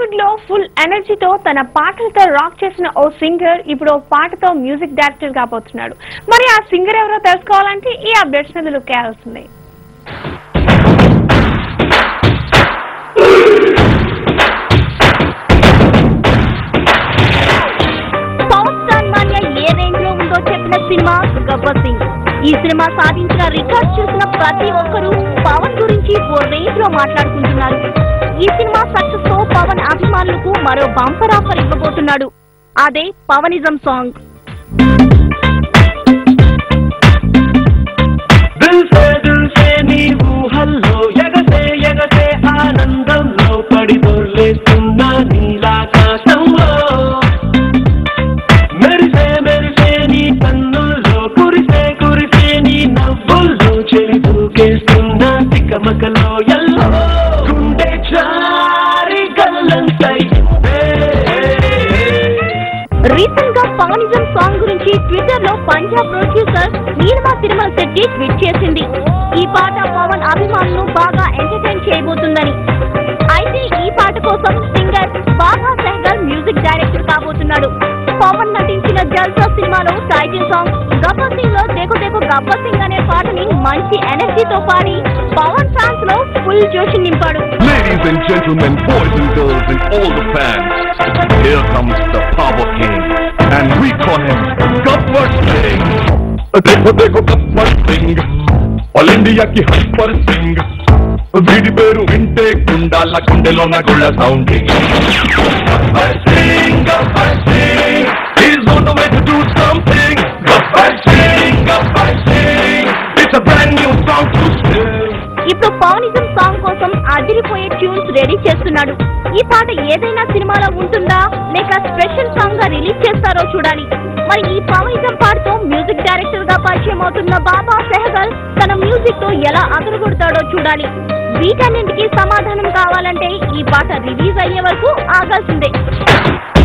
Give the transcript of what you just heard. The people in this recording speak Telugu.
బాలీవుడ్ లో ఫుల్ ఎనర్జీతో తన పాటలతో రాక్ చేసిన ఓ సింగర్ ఇప్పుడు ఓ పాటతో మ్యూజిక్ డైరెక్టర్ కాబోతున్నాడు మరి ఆ సింగర్ ఎవరో తెలుసుకోవాలంటే ఈ అప్డేట్స్ మీద లుక్ వేయాల్సిందే పవర్ స్టార్ మాన్య ఏ రేంజ్ లో ఉందో చెప్పిన సినిమా గబ్బర్ సింగ్ ఈ సినిమా సాధించిన రికార్డ్ చూసిన ప్రతి ఒక్కరూ పవన్ గురించి ఓ రేంజ్ లో మాట్లాడుకుంటున్నారు ఈ సినిమా సక్సెస్ తో పవన్ అభిమానులకు మరో బంపర్ ఆఫర్ ఇవ్వబోతున్నాడు అదే పవనిజం సాంగ్ దిల్సే దిల్సే నీ ఊహల్లో ఎగసే ఎగసే ఆనందంలో పడి దొర్లేస్తున్నా నీలాకాశంలో మెరిసే మెరిసే నీ కన్నుల్లో కురిసే కురిసే నీ నవ్వుల్లో చెలి దూకేస్తున్నా తికమకలో ఎల్లో గుండె చారి గల్లంతైందే రీసెంట్ గా పవనిజం సాంగ్ గురించి ట్విట్టర్ లో పంజాబ్ ప్రొడ్యూసర్ నీలిమా తిరుమల శెట్టి ట్వీట్ చేసింది ఈ పాట పవన్ అభిమానులు బాగా ఎంటర్టైన్ చేయబోతుందని అయితే ఈ పాట కోసం సింగర్ బాగా సెహగల్ మ్యూజిక్ డైరెక్టర్ కాబోతున్నాడు పవన్ నటించిన జల్సా సినిమాలో టైటిల్ సాంగ్ గబ్బర్ సింగ్ లో దేకో దేకో గబ్బర్ సింగ్ అనే పాటని మంచి ఎనర్జీతో పాడి పవన్ ఫ్యాన్స్ లో ఫుల్ జోష్ నింపాడు Ladies and gentlemen, boys and girls, and all the fans, here comes the Power King, and we call him Gabbar Singh. देखो देखो गब्बर సింగ్ ఆల్ ఇండియాకి హస్పర్ సింగ్ వీడి పేరు వింటే గుండాల గుండెలోన గుళ్ళ sounding Gabbar Singh Gabbar Singh is on the way to do something Gabbar Singh Gabbar Singh it's a brand new song to sing ఇప్పుడు పవనిజం సాంగ్ కోసం అదిరిపోయే ట్యూన్స్ రెడీ చేస్తున్నాడు ఈ పాట ఏదైనా సినిమాలో ఉంటుందా లేక స్పెషల్ సాంగ్ గా రిలీజ్ చేస్తారో చూడాలి మరి ఈ పవనిజం పాటతో మ్యూజిక్ డైరెక్టర్ గా పరిచయం అవుతున్న బాబా సెహగల్ తన మ్యూజిక్ తో ఎలా అదరగొడతాడో చూడాలి వీటన్నింటికి సమాధానం కావాలంటే ఈ పాట రిలీజ్ అయ్యే వరకు ఆగాల్సిందే